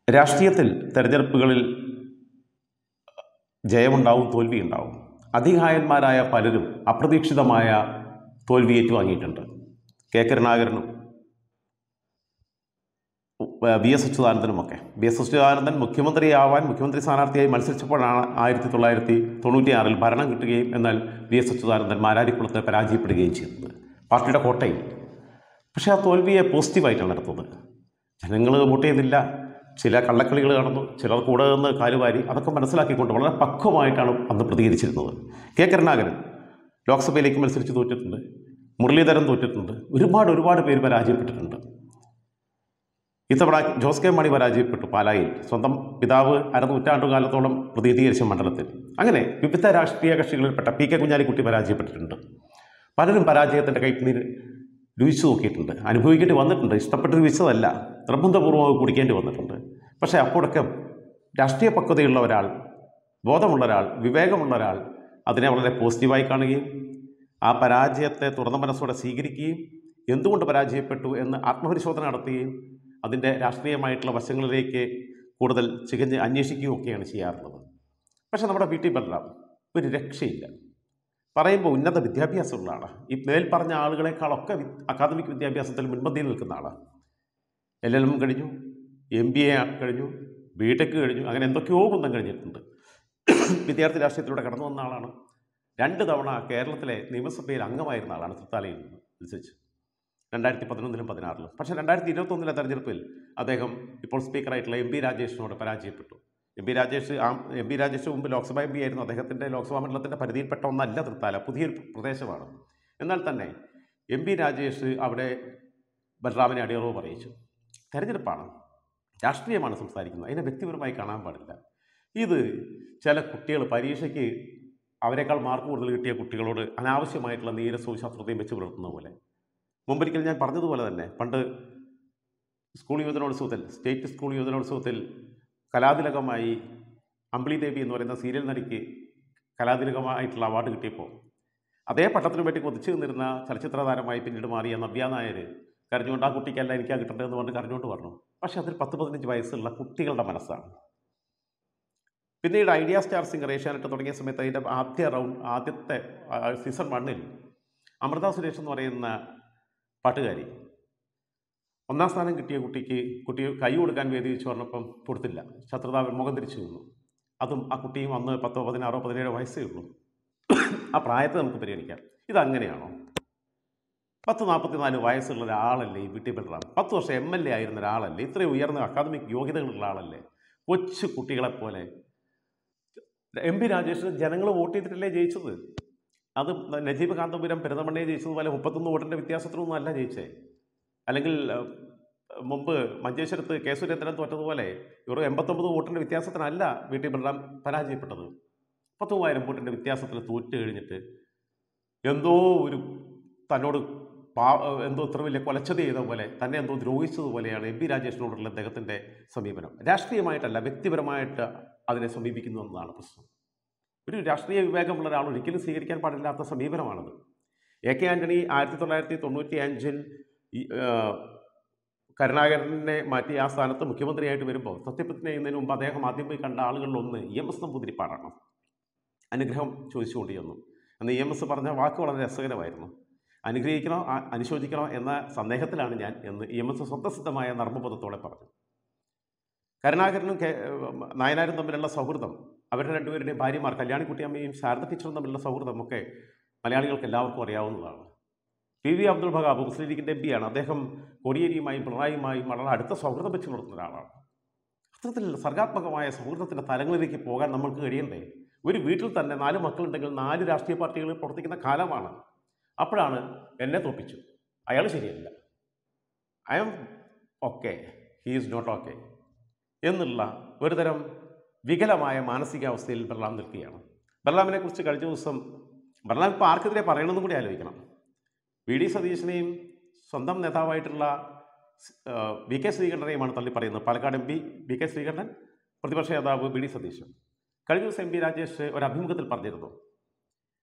രാഷ്ട്രീയത്തിൽ തെരഞ്ഞെടുപ്പുകളിൽ ജയമുണ്ടാവും തോൽവിയുണ്ടാവും അധികായന്മാരായ പലരും അപ്രതീക്ഷിതമായ തോൽവി ഏറ്റുവാങ്ങിയിട്ടുണ്ട് കെ കരുണാകരനും വി എസ് അച്യുതാനന്ദനുമൊക്കെ വി എസ് അച്യുതാനന്ദൻ മുഖ്യമന്ത്രിയാവാൻ മുഖ്യമന്ത്രി സ്ഥാനാർത്ഥിയായി മത്സരിച്ചപ്പോഴാണ് ആയിരത്തി തൊള്ളായിരത്തി തൊണ്ണൂറ്റിയാറിൽ ഭരണം കിട്ടുകയും എന്നാൽ വി എസ് അച്യുതാനന്ദൻ മാരാരിക്കുളത്ത് പരാജയപ്പെടുകയും ചെയ്തത് പാർട്ടിയുടെ കോട്ടയിൽ പക്ഷേ ആ തോൽവിയെ പോസിറ്റീവായിട്ടാണ് എടുത്തത് ജനങ്ങൾ വോട്ട് ചെയ്തില്ല ചില കള്ളക്കളികൾ നടന്നു ചിലർ കൂടെ നിന്ന് കാലുവാരി അതൊക്കെ മനസ്സിലാക്കിക്കൊണ്ട് വളരെ പക്വമായിട്ടാണ് അന്ന് പ്രതികരിച്ചിരുന്നത് കെ കരുണാകരൻ ലോക്സഭയിലേക്ക് മത്സരിച്ച് തോറ്റിട്ടുണ്ട് മുരളീധരൻ തോറ്റിട്ടുണ്ട് ഒരുപാട് ഒരുപാട് പേര് പരാജയപ്പെട്ടിട്ടുണ്ട് ഇത്തവണ ജോസ് കെ മണി പരാജയപ്പെട്ടു പാലായിൽ സ്വന്തം പിതാവ് അരനൂറ്റാണ്ടു കാലത്തോളം പ്രതിനിധീകരിച്ച മണ്ഡലത്തിൽ അങ്ങനെ വിവിധ രാഷ്ട്രീയ കക്ഷികളിൽപ്പെട്ട പി കെ കുഞ്ഞാലിക്കുട്ടി പരാജയപ്പെട്ടിട്ടുണ്ട് പലരും പരാജയത്തിൻ്റെ കൈപ്പുനീര് രുചിച്ചു നോക്കിയിട്ടുണ്ട് അനുഭവിക്കേണ്ടി വന്നിട്ടുണ്ട് ഇഷ്ടപ്പെട്ട് രുചിച്ചതല്ല നിർബന്ധപൂർവ്വം അത് കുടിക്കേണ്ടി വന്നിട്ടുണ്ട് പക്ഷേ അപ്പോഴൊക്കെ രാഷ്ട്രീയ പക്വതയുള്ള ഒരാൾ ബോധമുള്ള ഒരാൾ വിവേകമുള്ള ഒരാൾ അതിനെ വളരെ പോസിറ്റീവായി കാണുകയും ആ പരാജയത്തെ തുറന്ന മനസ്സോടെ സ്വീകരിക്കുകയും എന്തുകൊണ്ട് പരാജയപ്പെട്ടു എന്ന് ആത്മപരിശോധന നടത്തുകയും അതിൻ്റെ രാഷ്ട്രീയമായിട്ടുള്ള വശങ്ങളിലേക്ക് കൂടുതൽ ചികഞ്ഞ് അന്വേഷിക്കുകയും ഒക്കെയാണ് ചെയ്യാറുള്ളത് പക്ഷേ നമ്മുടെ വി ടി ബലറാം ഒരു രക്ഷയില്ല പറയുമ്പോൾ ഉന്നത വിദ്യാഭ്യാസമുള്ള ആളാണ് ഈ മേൽ പറഞ്ഞ ആളുകളെക്കാളൊക്കെ വി- അക്കാദമിക് വിദ്യാഭ്യാസത്തിൽ മുൻപന്തിയിൽ നിൽക്കുന്ന ആളാണ് എൽ എൽ എം കഴിഞ്ഞു എം ബി എ കഴിഞ്ഞു ബി ടെക് കഴിഞ്ഞു അങ്ങനെ എന്തൊക്കെയോ കുന്തം കഴിഞ്ഞിട്ടുണ്ട് വിദ്യാർത്ഥി രാഷ്ട്രീയത്തിലൂടെ കടന്നു വന്ന ആളാണ് രണ്ട് തവണ കേരളത്തിലെ നിയമസഭയിൽ അംഗമായിരുന്ന ആളാണ് തൃത്താലയിൽ നിന്ന് അനുസരിച്ച് രണ്ടായിരത്തി പതിനൊന്നിലും പതിനാറിലും പക്ഷേ രണ്ടായിരത്തി ഇരുപത്തൊന്നിലെ തെരഞ്ഞെടുപ്പിൽ അദ്ദേഹം ഇപ്പോൾ സ്പീക്കറായിട്ടുള്ള എം പി രാജേഷിനോട് പരാജയപ്പെട്ടു എം പി രാജേഷ് ആ എം പി രാജേഷ് മുമ്പ് ലോക്സഭ എം പി ആയിരുന്നു അദ്ദേഹത്തിൻ്റെ ലോക്സഭാ മണ്ഡലത്തിൻ്റെ പരിധിയിൽപ്പെട്ട ഒന്നല്ല തൃത്താല പുതിയൊരു പ്രദേശമാണ് എന്നാൽ തന്നെ എം പി രാജേഷ് അവിടെ ബലറാമിനെ അടിയറവ് പറയിച്ചു തെരഞ്ഞെടുപ്പാണ് രാഷ്ട്രീയമാണ് സംസാരിക്കുന്നത് അതിനെ വ്യക്തിപരമായി കാണാൻ പാടില്ല ഇത് ചില കുട്ടികൾ പരീക്ഷയ്ക്ക് അവരെക്കാൾ മാർക്ക് കൂടുതൽ കിട്ടിയ കുട്ടികളോട് അനാവശ്യമായിട്ടുള്ള നീരസവും ശത്രുതയും വെച്ച് പുലർത്തുന്ന പോലെ മുമ്പൊരിക്കൽ ഞാൻ പറഞ്ഞതുപോലെ തന്നെ പണ്ട് സ്കൂൾ യുവജനോത്സവത്തിൽ സ്റ്റേറ്റ് സ്കൂൾ യുവജനോത്സവത്തിൽ കലാതിലകമായി അമ്പിളി ദേവി എന്ന് പറയുന്ന സീരിയൽ നടിക്ക് കലാതിലകമായിട്ടുള്ള അവാർഡ് കിട്ടിയപ്പോൾ അതേ പട്ടത്തിന് വേണ്ടി കൊതിച്ചു നിന്നിരുന്ന ചലച്ചിത്ര താരമായി പിന്നീട് മാറിയ നവ്യ നായർ കരഞ്ഞുകൊണ്ട് ആ കുട്ടിക്കല്ല എനിക്കാ കിട്ടേണ്ടതെന്ന് പറഞ്ഞ് കരഞ്ഞുകൊണ്ട് പറഞ്ഞു പക്ഷേ അതിൽ പത്ത് പതിനഞ്ച് വയസ്സുള്ള കുട്ടികളുടെ മനസ്സാണ് പിന്നീട് ഐഡിയ സ്റ്റാർ സിംഗർ ഏഷ്യാനെറ്റ് തുടങ്ങിയ സമയത്ത് അതിൻ്റെ ആദ്യ റൗണ്ട് ആദ്യത്തെ ആ, സീസൺ വണ്ണിൽ അമൃത സുരേഷ് എന്ന് പറയുന്ന പാട്ടുകാരി ഒന്നാം സ്ഥാനം കിട്ടിയ കുട്ടിക്ക് കുട്ടി കൈ കൊടുക്കാൻ വേദി വെച്ച് പറഞ്ഞപ്പം കൊടുത്തില്ല ശത്രുത മുഖം തിരിച്ചു നിന്നു അതും ആ കുട്ടിയും അന്ന് പത്തോ പതിനാറോ പതിനേഴോ വയസ്സേ ഉള്ളൂ ആ പ്രായത്തെ നമുക്ക് പരിഗണിക്കാം ഇതങ്ങനെയാണോ പത്ത് നാൽപ്പത്തിനാല് വയസ്സുള്ള ഒരാളല്ലേ ഈ വീട്ടിൽ ബലറാം പത്ത് വർഷം എം എൽ എ ആയിരുന്ന ഒരാളല്ലേ ഇത്രയും ഉയർന്ന അക്കാദമിക് യോഗ്യതകളുള്ള ആളല്ലേ കൊച്ചു കുട്ടികളെപ്പോലെ എം പി രാജേഷ് ജനങ്ങൾ വോട്ട് ചെയ്തിട്ടല്ലേ ജയിച്ചത് അത് നജീബ് കാന്തപുരം പെരുന്തമണ്ണയെ ജയിച്ചതുപോലെ മുപ്പത്തൊന്ന് വോട്ടിൻ്റെ വ്യത്യാസത്തിലൊന്നും അല്ല ജയിച്ചേ അല്ലെങ്കിൽ ഏഹ്, മുമ്പ് മഞ്ചേശ്വരത്ത് കെ സുരേന്ദ്രൻ തോറ്റതുപോലെ ഇവർ എൺപത്തൊമ്പത് വോട്ടിൻ്റെ വ്യത്യാസത്തിനല്ല വി ടി ബലറാം പരാജയപ്പെട്ടത് പത്ത് മൂവായിരം വോട്ടിൻ്റെ വ്യത്യാസത്തിൽ തോറ്റ് കഴിഞ്ഞിട്ട് എന്തോ ഒരു തന്നോട് പാ എന്തോ ഇത്ര വലിയ കൊലച്ചത് ചെയ്ത പോലെ തന്നെ എന്തോ ദ്രോഹിച്ചതുപോലെയാണ് എം പി രാജേഷിനോടുള്ള അദ്ദേഹത്തിൻ്റെ സമീപനം രാഷ്ട്രീയമായിട്ടല്ല വ്യക്തിപരമായിട്ട് അതിനെ സമീപിക്കുന്നു എന്നതാണ് പ്രശ്നം ഒരു രാഷ്ട്രീയ വിവേകമുള്ള ഒരാൾ ഒരിക്കലും സ്വീകരിക്കാൻ പാടില്ലാത്ത സമീപനമാണത് എ കെ ആൻ്റണി ആയിരത്തി തൊള്ളായിരത്തി തൊണ്ണൂറ്റി അഞ്ചിൽ ഈ, ആ, കരുണാകരനെ മാറ്റി ആ സ്ഥാനത്ത് മുഖ്യമന്ത്രിയായിട്ട് വരുമ്പോൾ സത്യപ്രതിജ്ഞ ചെയ്യുന്നതിന് മുമ്പ് അദ്ദേഹം ആദ്യം പോയി കണ്ട ആളുകളിൽ ഒന്ന് ഇ എം എസ് നമ്പൂതിരിപ്പാടാണ് അനുഗ്രഹം ചോദിച്ചുകൊണ്ട് ചെന്നു അന്ന് ഇ എം എസ് പറഞ്ഞ വാക്ക് വളരെ രസകരമായിരുന്നു അനുഗ്രഹിക്കണോ ആ- അനുശോചിക്കണോ എന്ന സന്ദേഹത്തിലാണ് ഞാൻ എന്ന് ഇ എം എസ് സ്വന്തസിദ്ധമായ നർമ്മബോധത്തോടെ പറഞ്ഞു കരുണാകരനും കെ നായനാരും തമ്മിലുള്ള സൗഹൃദം അവരുടെ രണ്ടുപേരുടെയും ഭാര്യമാർ കല്യാണിക്കുട്ടിയമ്മയും ശാരദ ടീച്ചറും തമ്മിലുള്ള സൗഹൃദമൊക്കെ മലയാളികൾക്ക് എല്ലാവർക്കും അറിയാവുന്നതാണ് പി വി അബ്ദുൾ ബഹാബ് മുസ്ലിം ലീഗിൻ്റെ എം പിയാണ് അദ്ദേഹം കോടിയേരിയുമായും പിണറായിയുമായും വളരെ അടുത്ത സൗഹൃദം വെച്ച് പുലർത്തുന്ന ഒരാളാണ് അത്തരത്തിൽ സർഗാത്മകമായ സൗഹൃദത്തിൻ്റെ തലങ്ങളിലേക്ക് പോകാൻ നമ്മൾക്ക് കഴിയണ്ടേ ഒരു വീട്ടിൽ തന്നെ നാല് മക്കളുണ്ടെങ്കിൽ നാല് രാഷ്ട്രീയ പാർട്ടികൾ പ്രവർത്തിക്കുന്ന കാലമാണ് അപ്പോഴാണ് എന്നെ തോപ്പിച്ചു അയാൾ ശരിയല്ല I'm okay he is not okay എന്നുള്ള ഒരുതരം വികലമായ മാനസികാവസ്ഥയിൽ ബർലാം നിൽക്കുകയാണ് ബർലാമിനെ കുറിച്ച് കഴിഞ്ഞ ദിവസം ബർലാം ഇപ്പോൾ ആർക്കെതിരെ പറയണമെന്നും കൂടി ആലോചിക്കണം വി ഡി സതീശനെയും സ്വന്തം നേതാവായിട്ടുള്ള ആ, വി കെ ശ്രീകണ്ഠനെയുമാണ് തള്ളി പറയുന്നത് Palakkad M P V K Sreekandan പ്രതിപക്ഷ നേതാവ് വി ഡി സതീശൻ കഴിഞ്ഞ ദിവസം എം പി രാജേഷ് ഒരു അഭിമുഖത്തിൽ പറഞ്ഞിരുന്നു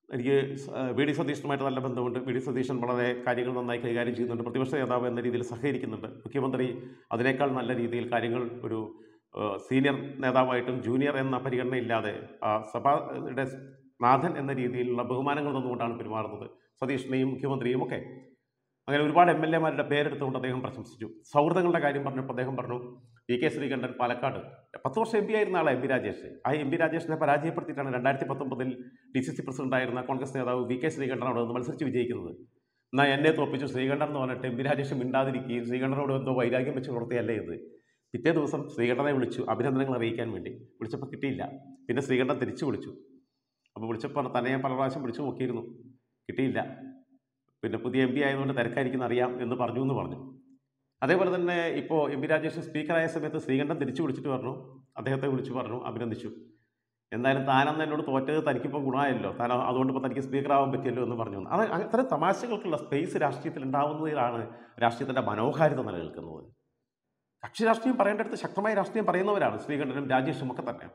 എനിക്ക് സ- ഏഹ് വി ഡി സതീഷനുമായിട്ട് നല്ല ബന്ധമുണ്ട് വി ഡി സതീശൻ വളരെ കാര്യങ്ങൾ നന്നായി കൈകാര്യം ചെയ്യുന്നുണ്ട് പ്രതിപക്ഷ നേതാവ് എന്ന രീതിയിൽ സഹകരിക്കുന്നുണ്ട് മുഖ്യമന്ത്രി അതിനേക്കാൾ നല്ല രീതിയിൽ കാര്യങ്ങൾ ഒരു ഏഹ് സീനിയർ നേതാവായിട്ടും ജൂനിയർ എന്ന പരിഗണന ഇല്ലാതെ ആ സഭയുടെ നാഥൻ എന്ന രീതിയിലുള്ള ബഹുമാനങ്ങൾ തന്നുകൊണ്ടാണ് പെരുമാറുന്നത് സതീഷിനെയും മുഖ്യമന്ത്രിയും ഒക്കെ അങ്ങനെ ഒരുപാട് എം എൽ എമാരുടെ പേരെടുത്തുകൊണ്ട് അദ്ദേഹം പ്രശംസിച്ചു സൗഹൃദങ്ങളുടെ കാര്യം പറഞ്ഞപ്പോൾ അദ്ദേഹം പറഞ്ഞു ഇ കെ ശ്രീകണ്ഠൻ പാലക്കാട് പത്ത് വർഷം എം പി ആയിരുന്ന ആളെ എം പി രാജേഷ് ആ എം പി രാജേഷിനെ പരാജയപ്പെടുത്തിയിട്ടാണ് രണ്ടായിരത്തി പത്തൊമ്പതിൽ ഡി സി സി പ്രസിഡന്റായിരുന്ന കോൺഗ്രസ് നേതാവ് വി കെ ശ്രീകണ്ഠൻ അവിടെ നിന്ന് മത്സരിച്ച് വിജയിക്കുന്നത് എന്നാൽ എന്നെ തോപ്പിച്ചു ശ്രീകണ്ഠൻ എന്ന് പറഞ്ഞിട്ട് എം പി രാജേഷ് മിണ്ടാതിരിക്കുകയും ശ്രീകണ്ഠനോട് എന്തോ വൈരാഗ്യം വെച്ച് പുറത്തിയല്ലേ ഇത് പിറ്റേ ദിവസം ശ്രീകണ്ഠനെ വിളിച്ചു അഭിനന്ദനങ്ങൾ അറിയിക്കാൻ വേണ്ടി വിളിച്ചപ്പോൾ കിട്ടിയില്ല പിന്നെ ശ്രീകണ്ഠൻ തിരിച്ചു വിളിച്ചു അപ്പോൾ വിളിച്ചപ്പോൾ തന്നെ ഞാൻ പല പ്രാവശ്യം വിളിച്ചു നോക്കിയിരുന്നു കിട്ടിയില്ല പിന്നെ പുതിയ എം പി ആയതുകൊണ്ട് തിരക്കായിരിക്കുന്ന അറിയാം എന്ന് പറഞ്ഞു എന്ന് പറഞ്ഞു അതേപോലെ തന്നെ ഇപ്പോൾ എം പി രാജേഷ് സ്പീക്കറായ സമയത്ത് ശ്രീകണ്ഠൻ തിരിച്ചു വിളിച്ചിട്ട് പറഞ്ഞു അദ്ദേഹത്തെ വിളിച്ചു പറഞ്ഞു അഭിനന്ദിച്ചു എന്തായാലും താനന്ന് എന്നോട് തോറ്റത് തനിക്കിപ്പോൾ ഗുണമായല്ലോ താൻ അതുകൊണ്ട് ഇപ്പോൾ തനിക്ക് സ്പീക്കറാവാൻ പറ്റിയല്ലോ എന്ന് പറഞ്ഞു അത് അത്തരം തമാശകൾക്കുള്ള സ്പേസ് രാഷ്ട്രീയത്തിൽ ഉണ്ടാവുന്നതിലാണ് രാഷ്ട്രീയത്തിൻ്റെ മനോഹാരിത നിലനിൽക്കുന്നത് കക്ഷി രാഷ്ട്രീയം പറയേണ്ടടുത്ത് ശക്തമായ രാഷ്ട്രീയം പറയുന്നവരാണ് ശ്രീകണ്ഠനും രാജേഷും ഒക്കെ തന്നെ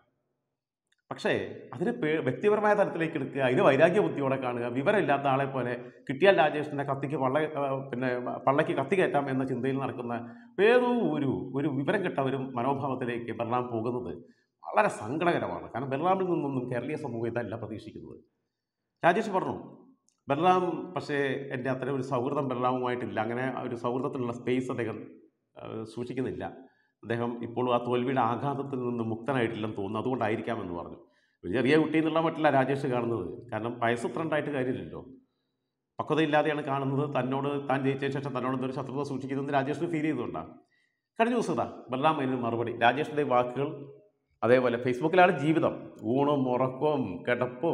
പക്ഷേ അതിനെ പേ വ്യക്തിപരമായ തലത്തിലേക്ക് എടുക്കുക അതിന് വൈരാഗ്യ ബുദ്ധിയോടെ കാണുക വിവരമില്ലാത്ത ആളെ പോലെ കിട്ടിയാൽ രാജേഷിൻ്റെ കത്തിക്ക് പള്ള ആ, പിന്നെ പള്ളയ്ക്ക് കത്തി കയറ്റാം എന്ന ചിന്തയിൽ നടക്കുന്ന ഏതോ ഒരു ഒരു വിവരം കെട്ട ഒരു മനോഭാവത്തിലേക്ക് ബലറാം പോകുന്നത് വളരെ സങ്കടകരമാണ് കാരണം ബലറാമിൽ നിന്നൊന്നും കേരളീയ സമൂഹം ഇതല്ല പ്രതീക്ഷിക്കുന്നത് രാജേഷ് പറഞ്ഞു ബലറാം പക്ഷേ എൻ്റെ അത്തരം ഒരു സൗഹൃദം ബലറാമുമായിട്ടില്ല അങ്ങനെ ആ ഒരു സൗഹൃദത്തിനുള്ള സ്പേസ് അദ്ദേഹം ആ, സൂക്ഷിക്കുന്നില്ല അദ്ദേഹം ഇപ്പോഴും ആ തോൽവിയുടെ ആഘാതത്തിൽ നിന്ന് മുക്തനായിട്ടില്ലെന്ന് തോന്നുന്നു അതുകൊണ്ടായിരിക്കാമെന്ന് പറഞ്ഞു ഒരു ചെറിയ കുട്ടി എന്നുള്ള മട്ടില്ല രാജേഷ് കാണുന്നത് കാരണം വയസ്സ് ഇത്രണ്ടായിട്ട് കാര്യമില്ലല്ലോ പക്വതയില്ലാതെയാണ് കാണുന്നത് തന്നോട് താൻ ജയിച്ച ശേഷം തന്നോട് എന്തൊരു ശത്രുത സൂക്ഷിക്കുന്നത് രാജേഷിന് ഫീൽ ചെയ്തുകൊണ്ടാണ് കഴിഞ്ഞ ദിവസം ഇതാ ബലറാം അതിന് മറുപടി രാജേഷിൻ്റെ വാക്കുകൾ അതേപോലെ ഫേസ്ബുക്കിലാണ് ജീവിതം ഊണും ഉറക്കവും കിടപ്പും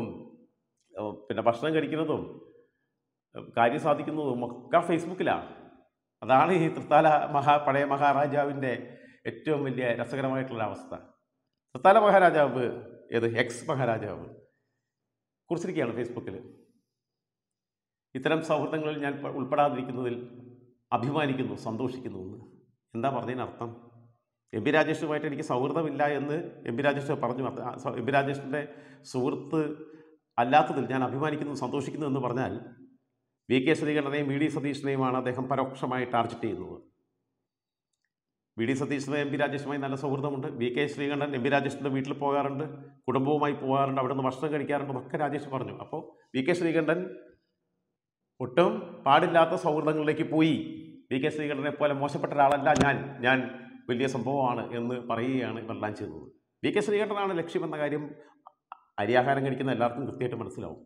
ഏഹ് പിന്നെ ഭക്ഷണം കഴിക്കുന്നതും ഏഹ് കാര്യം സാധിക്കുന്നതും ഒക്കെ ഫേസ്ബുക്കിലാണ് അതാണ് ഈ തൃത്താല മഹാ പഴയ മഹാരാജാവിൻ്റെ ഏറ്റവും വലിയ രസകരമായിട്ടുള്ള അവസ്ഥ തൃത്താല മഹാരാജാവ് ഏത് എക്സ് മഹാരാജാവ് കുറിച്ചിരിക്കുകയാണ് ഫേസ്ബുക്കിൽ ഇത്തരം സൗഹൃദങ്ങളിൽ ഞാൻ പ- ഉൾപ്പെടാതിരിക്കുന്നതിൽ അഭിമാനിക്കുന്നു സന്തോഷിക്കുന്നു എന്ന് എന്താ പറഞ്ഞതിനർത്ഥം എം പി രാജേഷുമായിട്ട് എനിക്ക് സൗഹൃദമില്ല എന്ന് എം പി രാജേഷ് പറഞ്ഞു അത് ആ സ- എം പി രാജേഷിൻ്റെ സുഹൃത്ത് അല്ലാത്തതിൽ ഞാൻ അഭിമാനിക്കുന്നു സന്തോഷിക്കുന്നു എന്ന് പറഞ്ഞാൽ വി കെ ശ്രീകണ്ഠനെയും വി ഡി സതീഷിനെയുമാണ് അദ്ദേഹം പരോക്ഷമായി ടാർഗറ്റ് ചെയ്യുന്നത് വി ഡി സതീഷിന് എം പി രാജേഷുമായി നല്ല സൗഹൃദമുണ്ട് V K Sreekandan M P രാജേഷിൻ്റെ വീട്ടിൽ പോകാറുണ്ട് കുടുംബവുമായി പോകാറുണ്ട് അവിടെ നിന്ന് ഭക്ഷണം കഴിക്കാറുണ്ട് എന്നൊക്കെ രാജേഷ് പറഞ്ഞു അപ്പോൾ വി കെ ശ്രീകണ്ഠൻ ഒട്ടും പാടില്ലാത്ത സൗഹൃദങ്ങളിലേക്ക് പോയി വി കെ ശ്രീകണ്ഠനെ പോലെ മോശപ്പെട്ട ഒരാളല്ല ഞാൻ ഞാൻ വലിയ സംഭവമാണ് എന്ന് പറയുകയാണ് ഇവരെല്ലാം ചെയ്തത് വി കെ ശ്രീകണ്ഠനാണ് ലക്ഷ്യമെന്ന കാര്യം അരിയാഹാരം കഴിക്കുന്ന എല്ലാവർക്കും കൃത്യമായിട്ട് മനസ്സിലാവും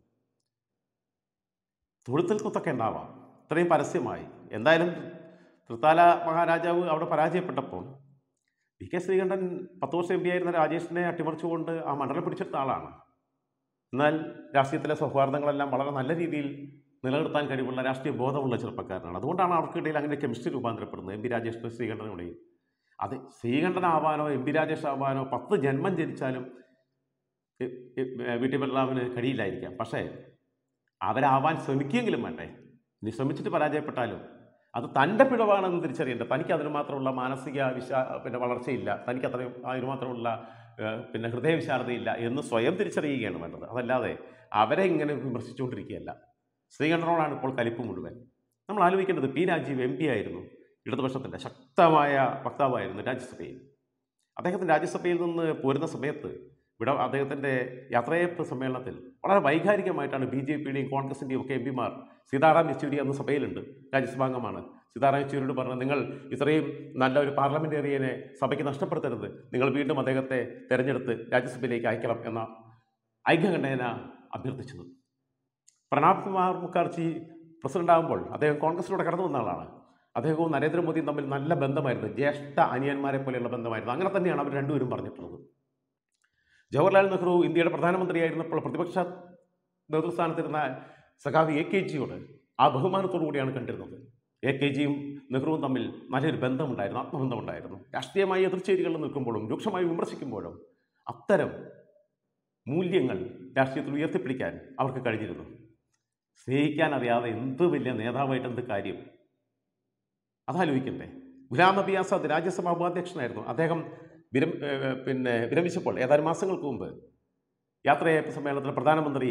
തൊഴുത്തിൽ കുത്തൊക്കെ ഉണ്ടാവാം ഇത്രയും പരസ്യമായി എന്തായാലും തൃത്താല മഹാരാജാവ് അവിടെ പരാജയപ്പെട്ടപ്പോൾ വി കെ ശ്രീകണ്ഠൻ പത്ത് വർഷം എം പി ആയിരുന്ന രാജേഷിനെ അട്ടിമറിച്ചുകൊണ്ട് ആ മണ്ഡലം പിടിച്ചെടുത്ത ആളാണ് എന്നാൽ രാഷ്ട്രീയത്തിലെ സൗഹാർദ്ദങ്ങളെല്ലാം വളരെ നല്ല രീതിയിൽ നിലനിർത്താൻ കഴിവുള്ള രാഷ്ട്രീയ ബോധമുള്ള ചെറുപ്പക്കാരനാണ് അതുകൊണ്ടാണ് അവർക്കിടയിൽ അങ്ങനെ കെമിസ്ട്രി രൂപാന്തരപ്പെടുന്നത് എം പി രാജേഷിന് ശ്രീകണ്ഠനുടെയും അത് ശ്രീകണ്ഠനാവാനോ എം പി രാജേഷ് ആവാനോ പത്ത് ജന്മം ജനിച്ചാലും എ- എ- വി ടി ബലറാമിന് കഴിയില്ലായിരിക്കാം പക്ഷേ അവരാവാൻ ശ്രമിക്കുമെങ്കിലും വേണ്ടേ ഇനി ശ്രമിച്ചിട്ട് പരാജയപ്പെട്ടാലും അത് തൻ്റെ പിഴവാണെന്ന് തിരിച്ചറിയേണ്ടത് തനിക്ക് അതിന് മാത്രമുള്ള മാനസിക വിശാ പിന്നെ വളർച്ചയില്ല തനിക്ക് അത്രയും അതിന് മാത്രമുള്ള ഏഹ്, പിന്നെ ഹൃദയവിശാലതയില്ല എന്ന് സ്വയം തിരിച്ചറിയുകയാണ് വേണ്ടത് അതല്ലാതെ അവരെ ഇങ്ങനെ വിമർശിച്ചുകൊണ്ടിരിക്കുകയല്ല ശ്രീകണ്ഠനോടാണ് ഇപ്പോൾ കലിപ്പ് മുഴുവൻ നമ്മൾ ആലോചിക്കേണ്ടത് പി രാജീവ് എം പി ആയിരുന്നു ഇടതുപക്ഷത്തിൻ്റെ ശക്തമായ വക്താവായിരുന്നു രാജ്യസഭയിൽ അദ്ദേഹത്തിന് രാജ്യസഭയിൽ നിന്ന് പോരുന്ന സമയത്ത് ഇവിടെ അദ്ദേഹത്തിൻ്റെ യാത്രയപ്പ് സമ്മേളനത്തിൽ വളരെ വൈകാരികമായിട്ടാണ് ബി ജെ പിയുടെയും കോൺഗ്രസിൻ്റെയും ഒക്കെ എം പിമാർ സീതാറാം യെച്ചൂരി എന്ന സഭയിലുണ്ട് രാജ്യസഭാംഗമാണ് സീതാറാം യെച്ചൂരിയോട് പറഞ്ഞു നിങ്ങൾ ഇത്രയും നല്ല ഒരു പാർലമെൻറ്റേറിയനെ സഭയ്ക്ക് നഷ്ടപ്പെടുത്തരുത് നിങ്ങൾ വീണ്ടും അദ്ദേഹത്തെ തെരഞ്ഞെടുത്ത് രാജ്യസഭയിലേക്ക് അയക്കണം എന്ന ഐക്യകണ്ഠേന അഭ്യർത്ഥിച്ചത് പ്രണാബ് കുമാർ മുഖർജി പ്രസിഡന്റ് ആകുമ്പോൾ അദ്ദേഹം കോൺഗ്രസിലൂടെ കടന്നു വന്ന ആളാണ് അദ്ദേഹവും നരേന്ദ്രമോദിയും തമ്മിൽ നല്ല ബന്ധമായിരുന്നു ജ്യേഷ്ഠ അനിയന്മാരെ പോലെയുള്ള ബന്ധമായിരുന്നു അങ്ങനെ തന്നെയാണ് അവർ രണ്ടുപേരും പറഞ്ഞിട്ടുള്ളത് ജവഹർലാൽ നെഹ്റു ഇന്ത്യയുടെ പ്രധാനമന്ത്രിയായിരുന്നപ്പോൾ പ്രതിപക്ഷ നേതൃസ്ഥാനത്തിരുന്ന സഖാവ് എ കെ ജിയോട് ആ ബഹുമാനത്തോടു കൂടിയാണ് കണ്ടിരുന്നത് എ കെ ജിയും നെഹ്റുവും തമ്മിൽ നല്ലൊരു ബന്ധമുണ്ടായിരുന്നു ആത്മബന്ധമുണ്ടായിരുന്നു രാഷ്ട്രീയമായി എതിർച്ചേരികളിൽ നിൽക്കുമ്പോഴും രൂക്ഷമായി വിമർശിക്കുമ്പോഴും അത്തരം മൂല്യങ്ങൾ രാഷ്ട്രീയത്തിൽ ഉയർത്തിപ്പിടിക്കാൻ അവർക്ക് കഴിഞ്ഞിരുന്നു സ്നേഹിക്കാൻ അറിയാതെ എന്ത് വലിയ നേതാവായിട്ട് എന്ത് കാര്യം അതാലോചിക്കണ്ടേ ഗുലാം നബി ആസാദ് രാജ്യസഭാ ഉപാധ്യക്ഷനായിരുന്നു അദ്ദേഹം വിരം ഏഹ് പിന്നെ വിരമിച്ചപ്പോൾ ഏതാനും മാസങ്ങൾക്ക് മുമ്പ് യാത്രയയപ്പ് സമ്മേളനത്തിൽ പ്രധാനമന്ത്രി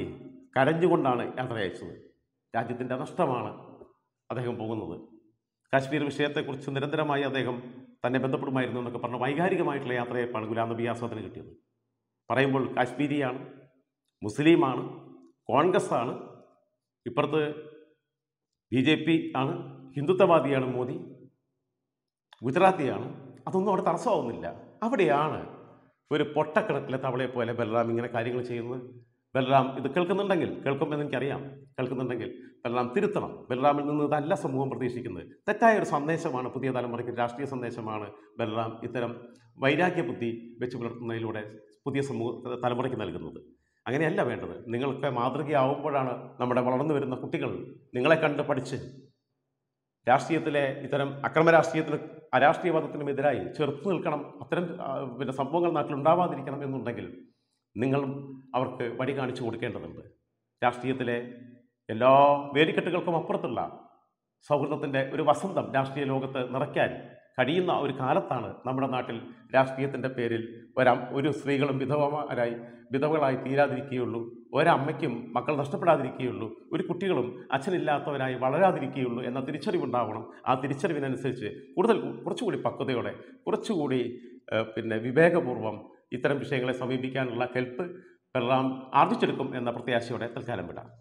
കരഞ്ഞുകൊണ്ടാണ് യാത്ര അയച്ചത് രാജ്യത്തിൻ്റെ നഷ്ടമാണ് അദ്ദേഹം പോകുന്നത് കാശ്മീർ വിഷയത്തെക്കുറിച്ച് നിരന്തരമായി അദ്ദേഹം തന്നെ ബന്ധപ്പെടുമായിരുന്നു എന്നൊക്കെ പറഞ്ഞ വൈകാരികമായിട്ടുള്ള യാത്രയപ്പാണ് ഗുലാം നബി ആസാദിന് കിട്ടിയത് പറയുമ്പോൾ കാശ്മീരിയാണ് മുസ്ലിമാണ് കോൺഗ്രസ് ആണ് ഇപ്പുറത്ത് ബി ജെ പി ആണ് ഹിന്ദുത്വവാദിയാണ് മോദി ഗുജറാത്തിയാണ് അതൊന്നും അവിടെ തടസ്സമാവുന്നില്ല അവിടെയാണ് ഒരു പൊട്ടക്കിണറ്റിലെ തവളയെ പോലെ ബലറാം ഇങ്ങനെ കാര്യങ്ങൾ ചെയ്യുന്നത് ബലറാം ഇത് കേൾക്കുന്നുണ്ടെങ്കിൽ കേൾക്കുമെന്ന് എനിക്കറിയാം കേൾക്കുന്നുണ്ടെങ്കിൽ ബലറാം തിരുത്തണം ബലറാമിൽ നിന്ന് ഇതല്ല സമൂഹം പ്രതീക്ഷിക്കുന്നത് തെറ്റായ ഒരു സന്ദേശമാണ് പുതിയ തലമുറയ്ക്ക് രാഷ്ട്രീയ സന്ദേശമാണ് ബലറാം ഇത്തരം വൈരാഗ്യ ബുദ്ധി വെച്ച് പുലർത്തുന്നതിലൂടെ പുതിയ സമൂഹ തലമുറയ്ക്ക് നൽകുന്നത് അങ്ങനെയല്ല വേണ്ടത് നിങ്ങൾക്ക് മാതൃകയാവുമ്പോഴാണ് നമ്മുടെ വളർന്നു വരുന്ന കുട്ടികൾ നിങ്ങളെ കണ്ട് പഠിച്ച് രാഷ്ട്രീയത്തിലെ ഇത്തരം അക്രമ രാഷ്ട്രീയത്തിന് അരാഷ്ട്രീയവാദത്തിനും എതിരായി ചെറുത്തു നിൽക്കണം അത്തരം ആ, പിന്നെ സംഭവങ്ങൾ നാട്ടിൽ ഉണ്ടാവാതിരിക്കണം എന്നുണ്ടെങ്കിൽ നിങ്ങളും അവർക്ക് വഴി കാണിച്ചു കൊടുക്കേണ്ടതുണ്ട് രാഷ്ട്രീയത്തിലെ എല്ലാ വേലിക്കെട്ടുകൾക്കും അപ്പുറത്തുള്ള സൗഹൃദത്തിൻ്റെ ഒരു വസന്തം രാഷ്ട്രീയ ലോകത്ത് നിറയ്ക്കാൻ കഴിയുന്ന ഒരു കാലത്താണ് നമ്മുടെ നാട്ടിൽ രാഷ്ട്രീയത്തിൻ്റെ പേരിൽ ഒരം ഒരു സ്ത്രീകളും വിധവമാരായി വിധവകളായി തീരാതിരിക്കുകയുള്ളൂ ഒരമ്മയ്ക്കും മക്കൾ നഷ്ടപ്പെടാതിരിക്കുകയുള്ളൂ ഒരു കുട്ടികളും അച്ഛനില്ലാത്തവരായി വളരാതിരിക്കുകയുള്ളൂ എന്ന തിരിച്ചറിവുണ്ടാവണം ആ തിരിച്ചറിവിനനുസരിച്ച് കൂടുതൽ കുറച്ചുകൂടി പക്വതയോടെ കുറച്ചുകൂടി ഏഹ്, പിന്നെ വിവേകപൂർവ്വം ഇത്തരം വിഷയങ്ങളെ സമീപിക്കാനുള്ള കെൽപ്പ് വെള്ളം ആർജിച്ചെടുക്കും എന്ന പ്രത്യാശയോടെ തൽക്കാലം വിടാം